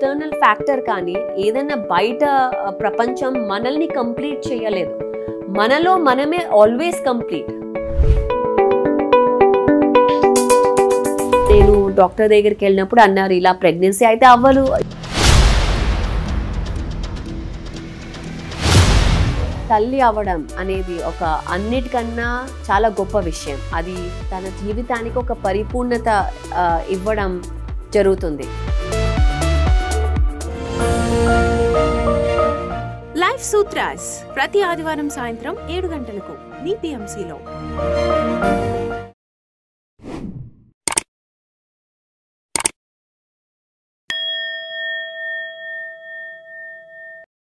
external factor కానీ ఏదైనా బయట ఆ, ప్రపంచం మనల్ని కంప్లీట్ చేయలేదు మనలో మనమే ఆల్వేస్ కంప్లీట్ నేను డాక్టర్ దగ్గరికి వెళ్ళినప్పుడు అన్నారు ఇలా ప్రెగ్నెన్సీ అయితే అవ్వదు తల్లి అవ్వడం అనేది ఒక అన్నిటికన్నా చాలా గొప్ప విషయం అది తన జీవితానికి ఒక పరిపూర్ణత ఆ, ఇవ్వడం జరుగుతుంది లైఫ్ సూత్రాస్ ప్రతి ఆదివారం సాయంత్రం ఏడు గంటలకు మీ పిఎంసిలో